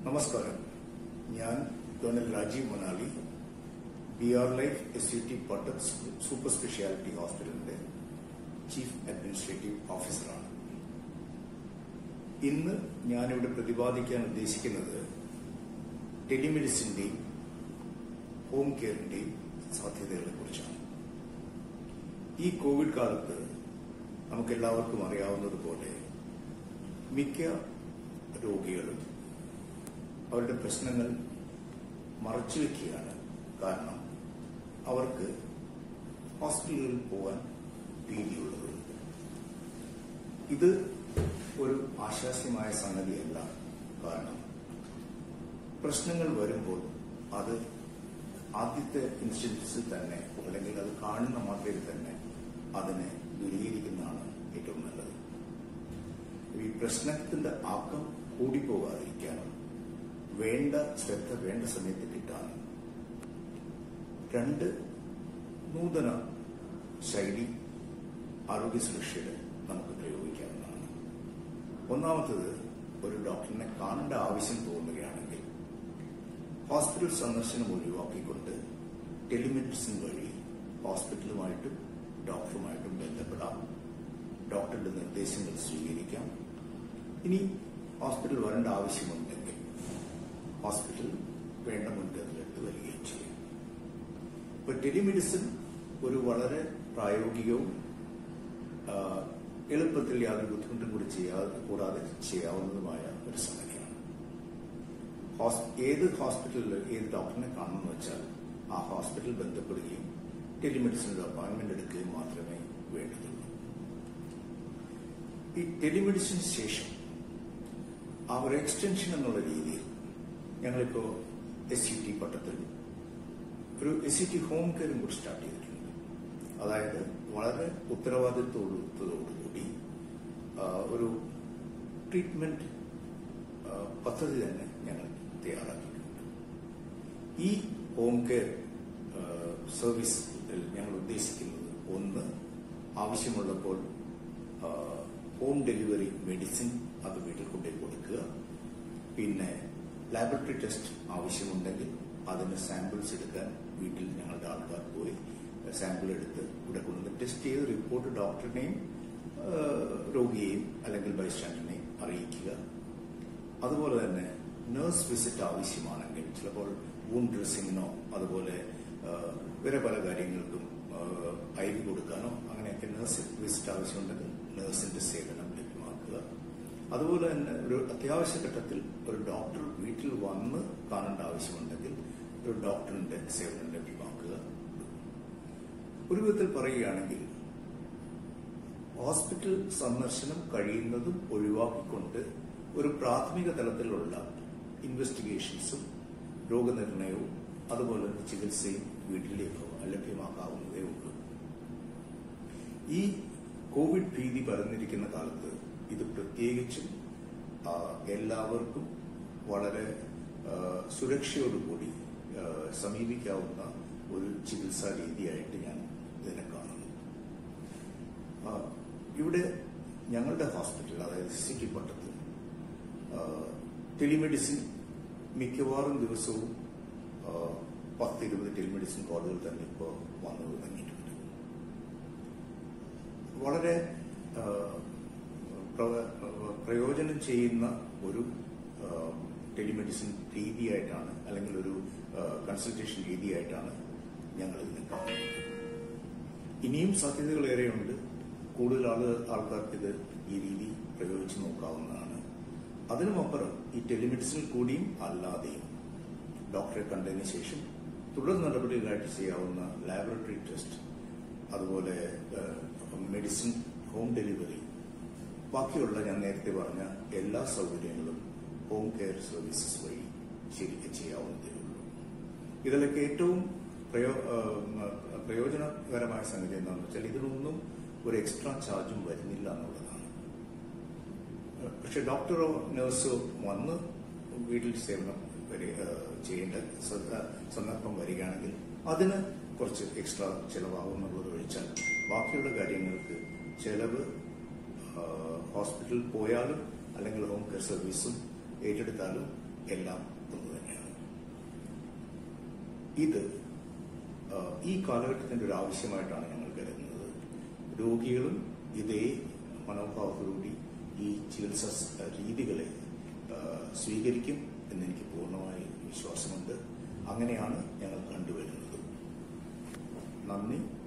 നമസ്കാരം ഞാൻ colonel Rajeev Manali B R life S U T Pattom super speciality ഹോസ്പിറ്റലിന്റെ ചീഫ് അഡ്മിനിസ്ട്രേറ്റീവ് ഓഫീസറാണ് ഇന്ന് ഞാനിവിടെ പ്രതിപാദിക്കാൻ ഉദ്ദേശിക്കുന്നത് ടെലിമെഡിസിന്റെയും ഹോം കെയറിന്റെയും സാധ്യതകളെ കുറിച്ചാണ് ഈ കോവിഡ് കാലത്ത് നമുക്കെല്ലാവർക്കും അറിയാവുന്നതുപോലെ മിക്ക രോഗികളും അവരുടെ പ്രശ്നങ്ങൾ മറച്ചുവെക്കുകയാണ് കാരണം അവർക്ക് ഹോസ്പിറ്റലുകളിൽ പോകാൻ പേടിയുള്ളത് ഇത് ഒരു ആശാസ്യമായ സംഗതിയല്ല കാരണം പ്രശ്നങ്ങൾ വരുമ്പോൾ അത് ആദ്യത്തെ ഇൻസ്റ്റൻസിൽ തന്നെ അല്ലെങ്കിൽ അത് കാണുന്ന മാത്രയിൽ തന്നെ അതിനെ ദൂരീകരിക്കുന്നതാണ് ഏറ്റവും നല്ലത് ഈ പ്രശ്നത്തിന്റെ ആക്കം കൂടിപ്പോകാതിരിക്കാനും വേണ്ട ശ്രദ്ധ വേണ്ട സമയത്ത് കിട്ടാനും രണ്ട് നൂതന ശൈലി ആരോഗ്യ സുരക്ഷയുടെ നമുക്ക് പ്രയോഗിക്കാവുന്നതാണ് ഒന്നാമത്തത് ഒരു ഡോക്ടറിനെ കാണേണ്ട ആവശ്യം തോന്നുകയാണെങ്കിൽ ഹോസ്പിറ്റൽ സന്ദർശനം ഒഴിവാക്കിക്കൊണ്ട് ടെലിമെഡിസിൻ വഴി ഹോസ്പിറ്റലുമായിട്ടും ഡോക്ടറുമായിട്ടും ബന്ധപ്പെടാം ഡോക്ടറുടെ നിർദ്ദേശങ്ങൾ സ്വീകരിക്കാം ഇനി ഹോസ്പിറ്റൽ വരേണ്ട ആവശ്യമുണ്ടെങ്കിൽ ഹോസ്പിറ്റൽ വേണ്ട മുൻകരുതലെടുത്ത് വരികയും ചെയ്യും ഇപ്പൊ ടെലിമെഡിസിൻ ഒരു വളരെ പ്രായോഗികവും ആ, എളുപ്പത്തിൽ യാതൊരു ബുദ്ധിമുട്ടും കൂടി ചെയ്യാതെ കൂടാതെ ചെയ്യാവുന്നതുമായ ഒരു സംഗതിയാണ് ഹോസ്- ഏത് ഹോസ്പിറ്റലിൽ ഏത് ഡോക്ടറിനെ കാണണമെന്ന് വെച്ചാൽ ആ ഹോസ്പിറ്റൽ ബന്ധപ്പെടുകയും ടെലിമെഡിസിൻ അപ്പോയിന്റ്മെന്റ് എടുക്കുകയും മാത്രമേ വേണ്ടതുള്ളൂ ഈ ടെലിമെഡിസിന് ശേഷം ആ ഒരു എക്സ്റ്റൻഷൻ എന്നുള്ള രീതിയിൽ ഞങ്ങളിപ്പോ എസ് സി ടി പട്ടത്തിൽ ഒരു എസ് സി ടി ഹോം കെയറും കൂടി സ്റ്റാർട്ട് ചെയ്തിട്ടുണ്ട് അതായത് വളരെ ഉത്തരവാദിത്വത്തോടുകൂടി ആ, ഒരു ട്രീറ്റ്മെന്റ് ആ, പദ്ധതി തന്നെ ഞങ്ങൾ തയ്യാറാക്കിയിട്ടുണ്ട് ഈ ഹോം കെയർ ആ, സർവീസിൽ ഞങ്ങൾ ഉദ്ദേശിക്കുന്നത് ഒന്ന് ആവശ്യമുള്ളപ്പോൾ ആ, ഹോം ഡെലിവറി മെഡിസിൻ അത് വീട്ടിൽ കൊണ്ടുപോയി കൊടുക്കുക പിന്നെ ലാബറട്ടറി ടെസ്റ്റ് ആവശ്യമുണ്ടെങ്കിൽ അതിന് സാമ്പിൾസ് എടുക്കാൻ വീട്ടിൽ ഞങ്ങളുടെ ആൾക്കാർ പോയി സാമ്പിൾ എടുത്ത് ഇവിടെ കൊണ്ടുവന്ന് ടെസ്റ്റ് ചെയ്ത് റിപ്പോർട്ട് ഡോക്ടറിനെയും ആ, രോഗിയെയും അല്ലെങ്കിൽ ബൈസ്റ്റാൻഡറിനെയും അറിയിക്കുക അതുപോലെ തന്നെ നഴ്സ് വിസിറ്റ് ആവശ്യമാണെങ്കിൽ ചിലപ്പോൾ വൂൺ ഡ്രസ്സിങ്ങിനോ അതുപോലെ ആ, വേറെ പല കാര്യങ്ങൾക്കും ഐ വി കൊടുക്കാനോ അങ്ങനെയൊക്കെ നഴ്സ് വിസിറ്റ് ആവശ്യമുണ്ടെങ്കിൽ നഴ്സിന്റെ സേവനം ലഭ്യമാക്കുക അതുപോലെ തന്നെ ഒരു അത്യാവശ്യ ഘട്ടത്തിൽ ഒരു ഡോക്ടർ വീട്ടിൽ വന്ന് കാണേണ്ട ആവശ്യമുണ്ടെങ്കിൽ ഒരു ഡോക്ടറിന്റെ സേവനം ലഭ്യമാക്കുക ഒരു വിധത്തിൽ പറയുകയാണെങ്കിൽ ഹോസ്പിറ്റൽ സന്ദർശനം കഴിയുന്നതും ഒഴിവാക്കിക്കൊണ്ട് ഒരു പ്രാഥമിക തലത്തിലുള്ള ഇൻവെസ്റ്റിഗേഷൻസും രോഗനിർണയവും അതുപോലെ തന്നെ ചികിത്സയും വീട്ടിലേക്ക് ലഭ്യമാക്കാവുന്നതേ ഉള്ളൂ ഈ കോവിഡ് ഭീതി പരന്നിരിക്കുന്ന കാലത്ത് ഇത് പ്രത്യേകിച്ചും ആ, എല്ലാവർക്കും വളരെ ആ, സുരക്ഷയോടുകൂടി ആ, സമീപിക്കാവുന്ന ഒരു ചികിത്സാ രീതിയായിട്ട് ഞാൻ ഇതിനെ കാണുന്നു ആ, ഇവിടെ ഞങ്ങളുടെ ഹോസ്പിറ്റൽ അതായത് സിറ്റി പട്ടത്തിൽ ആ, ടെലിമെഡിസിൻ മിക്കവാറും ദിവസവും ആ, പത്ത് ഇരുപത് ടെലിമെഡിസിൻ കോളുകൾ തന്നെ ഇപ്പോൾ വന്നു തുടങ്ങിയിട്ടുണ്ട് വളരെ ആ, പ്രവ- പ്രയോജനം ചെയ്യുന്ന ഒരു ആ, ടെലിമെഡിസിൻ രീതിയായിട്ടാണ് അല്ലെങ്കിൽ ഒരു ആ, കൺസൾട്ടേഷൻ രീതിയായിട്ടാണ് ഞങ്ങൾ ഇതിനെ കാണുന്നത് ഇനിയും സാധ്യതകൾ ഏറെയുണ്ട് കൂടുതൽ ആള് ആൾക്കാർക്ക് ഇത് ഈ രീതി പ്രയോഗിച്ച് നോക്കാവുന്നതാണ് അതിനുമപ്പുറം ഈ ടെലിമെഡിസിനിൽ കൂടിയും അല്ലാതെയും ഡോക്ടറെ കണ്ടതിന് ശേഷം തുടർ നടപടികളായിട്ട് ചെയ്യാവുന്ന ലാബറട്ടറി ടെസ്റ്റ് അതുപോലെ മെഡിസിൻ ഹോം ഡെലിവറി ബാക്കിയുള്ള ഞാൻ നേരത്തെ പറഞ്ഞ എല്ലാ സൗകര്യങ്ങളും ഹോം കെയർ സർവീസസ് വഴി ശരിക്കും ചെയ്യാവുന്നതേ ഉള്ളൂ ഇതിലൊക്കെ ഏറ്റവും പ്രയോ ആ, പ്രയോജനകരമായ സംഗതി എന്താണെന്ന് വെച്ചാൽ ഇതിനൊന്നും ഒരു എക്സ്ട്രാ ചാർജും വരുന്നില്ല എന്നുള്ളതാണ് പക്ഷെ ഡോക്ടറോ നഴ്സോ വന്ന് വീട്ടിൽ സേവനം വരി- ആ, ചെയ്യേണ്ട സ- സന്ദർഭം വരികയാണെങ്കിൽ അതിന് കുറച്ച് എക്സ്ട്രാ ചിലവാകുന്നുള്ളത് ഒഴിച്ചാൽ ബാക്കിയുള്ള കാര്യങ്ങൾക്ക് ചെലവ് ആ, ഹോസ്പിറ്റലിൽ പോയാലും അല്ലെങ്കിൽ ഹോം കെയർ സർവീസും ഏറ്റെടുത്താലും എല്ലാം ഒന്ന് തന്നെയാണ് ഇത് ആ, ഈ കാലഘട്ടത്തിന്റെ ഒരു ആവശ്യമായിട്ടാണ് ഞങ്ങൾ കരുതുന്നത് രോഗികളും ഇതേ മനോഭാവത്തോടുകൂടി ഈ ചികിത്സാ സ് രീതികളെ ആ, സ്വീകരിക്കും എന്നെനിക്ക് പൂർണ്ണമായി വിശ്വാസമുണ്ട് അങ്ങനെയാണ് ഞങ്ങൾ കണ്ടുവരുന്നത് നന്ദി